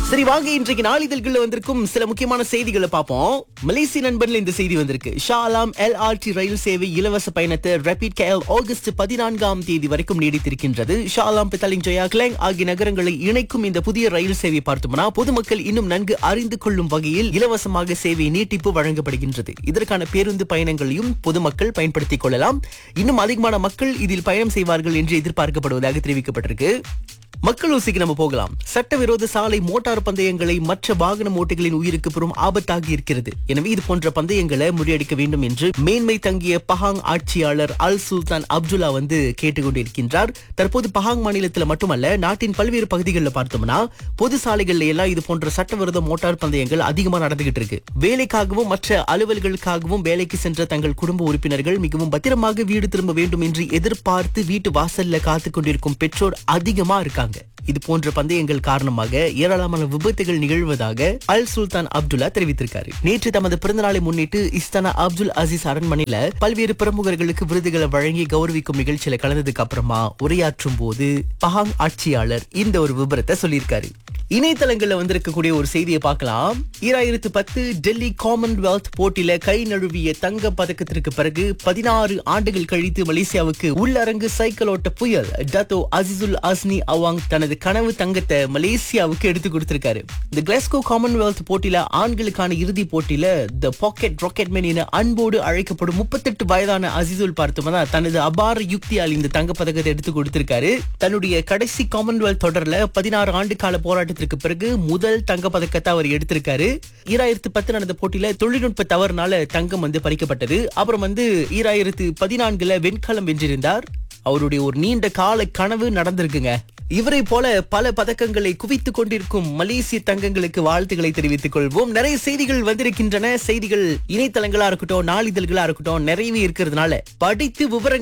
சரி வாங்க இன்றைக்கு நாளிதழ்கள்ல வந்திருக்கும் சில முக்கியமான செய்திகளை பார்ப்போம் மலேசிய நண்பன்ல இந்த செய்தி வந்திருக்கு ஷாலாம் எல்ஆர்டி ரயில் சேவை இலவச பயணத்தை ரேபிட் கேஎல் ஆகஸ்ட் பதினான்காம் தேதி வரைக்கும் நீடித்திருக்கின்றது ஷாலாம் பித்தாலிங் ஜோயா கிளாங் ஆகிய நகரங்களை இணைக்கும் இந்த புதிய ரயில் சேவை பார்த்தோம்னா பொதுமக்கள் இன்னும் நன்கு அறிந்து கொள்ளும் வகையில் இலவசமாக சேவை நீட்டிப்பு வழங்கப்படுகின்றது இதற்கான பேருந்து பயணங்களையும் பொதுமக்கள் பயன்படுத்திக் கொள்ளலாம் இன்னும் அதிகமான மக்கள் இதில் பயணம் செய்வார்கள் என்று எதிர்பார்க்கப்படுவதாக தெரிவிக்கப்பட்டிருக்கு மக்கள் ஊசிக்கு நம்ம போகலாம் சட்டவிரோத சாலை மோட்டார் பந்தயங்களை மற்ற வாகன ஓட்டிகளின் உயிருக்கு பெரும் ஆபத்தாகி இருக்கிறது எனவே இது போன்ற பந்தயங்களை முறியடிக்க வேண்டும் என்று மேன்மை தங்கிய பஹாங் ஆட்சியாளர் அல் சுல்தான் அப்துல்லா வந்து கேட்டுக்கொண்டிருக்கின்றார் தற்போது பஹாங் மாநிலத்தில் மட்டுமல்ல நாட்டின் பல்வேறு பகுதிகளில் பார்த்தோம்னா பொது சாலைகள்ல எல்லாம் இது போன்ற சட்டவிரோத மோட்டார் பந்தயங்கள் அதிகமா நடந்துகிட்டு இருக்கு வேலைக்காகவும் மற்ற அலுவல்களுக்காகவும் வேலைக்கு சென்ற தங்கள் குடும்ப உறுப்பினர்கள் மிகவும் பத்திரமாக வீடு திரும்ப வேண்டும் என்று எதிர்பார்த்து வீட்டு வாசல்ல காத்துக் கொண்டிருக்கும் பெற்றோர் அதிகமா இருக்காங்க இது போன்ற பந்தயங்கள் காரணமாக ஏராளமான விபத்துகள் நிகழ்வதாக அல் சுல்தான் அப்துல்லா தெரிவித்திருக்காரு நேற்று தமது பிறந்தநாளை முன்னிட்டு இஸ்தானா அப்துல் அசீஸ் அரண்மனையில பல்வேறு பிரமுகர்களுக்கு விருதுகளை வழங்கி கௌரவிக்கும் நிகழ்ச்சியில கலந்ததுக்கு அப்புறமா உரையாற்றும் போது பஹாங் ஆட்சியாளர் இந்த ஒரு விபரத்தை சொல்லியிருக்காரு இணையதளங்கள்ல வந்திருக்கக்கூடிய ஒரு செய்தியை பார்க்கலாம் ஈராயிரத்து பத்து டெல்லி காமன்வெல்த் போட்டியில கை நழுவிய தங்க பதக்கத்திற்கு பிறகு பதினாறு ஆண்டுகள் கழித்து மலேசியாவுக்கு உள்ளரங்கு சைக்கிள் ஓட்ட புயல் டத்தோ அசிசுல் அஸ்னி அவாங் தனது கனவு தங்கத்தை மலேசியாவுக்கு எடுத்து கொடுத்திருக்காரு இந்த கிளாஸ்கோ காமன்வெல்த் போட்டியில ஆண்களுக்கான இறுதி போட்டியில த பாக்கெட் ராக்கெட் மேன் என அன்போடு அழைக்கப்படும் முப்பத்தெட்டு வயதான அசிசுல் பார்த்தோம்னா தனது அபார யுக்தியால் இந்த தங்க பதக்கத்தை எடுத்து கொடுத்திருக்காரு தன்னுடைய கடைசி காமன்வெல்த் தொடர்ல பதினாறு ஆண்டு கால போராட்டத்திற்கு பிறகு முதல் தங்க பதக்கத்தை அவர் எடுத்திருக்காரு ஈராயிரத்து பத்து நடந்த போட்டியில தொழில்நுட்ப தவறுனால தங்கம் வந்து பறிக்கப்பட்டது அப்புறம் வந்து ஈராயிரத்து பதினான்குல வெண்கலம் வென்றிருந்தார் அவருடைய ஒரு நீண்ட கால கனவு நடந்திருக்குங்க இவரை போல பல பதக்கங்களை குவித்துக் கொண்டிருக்கும் மலேசிய தங்கங்களுக்கு வாழ்த்துக்களை தெரிவித்துக் கொள்வோம் நிறைய செய்திகள் வந்திருக்கின்றன செய்திகள் இணையதளங்களா இருக்கட்டும் நாளிதழ்களா இருக்கட்டும் நிறையவே இருக்கிறதுனால படித்து விவரங்கள்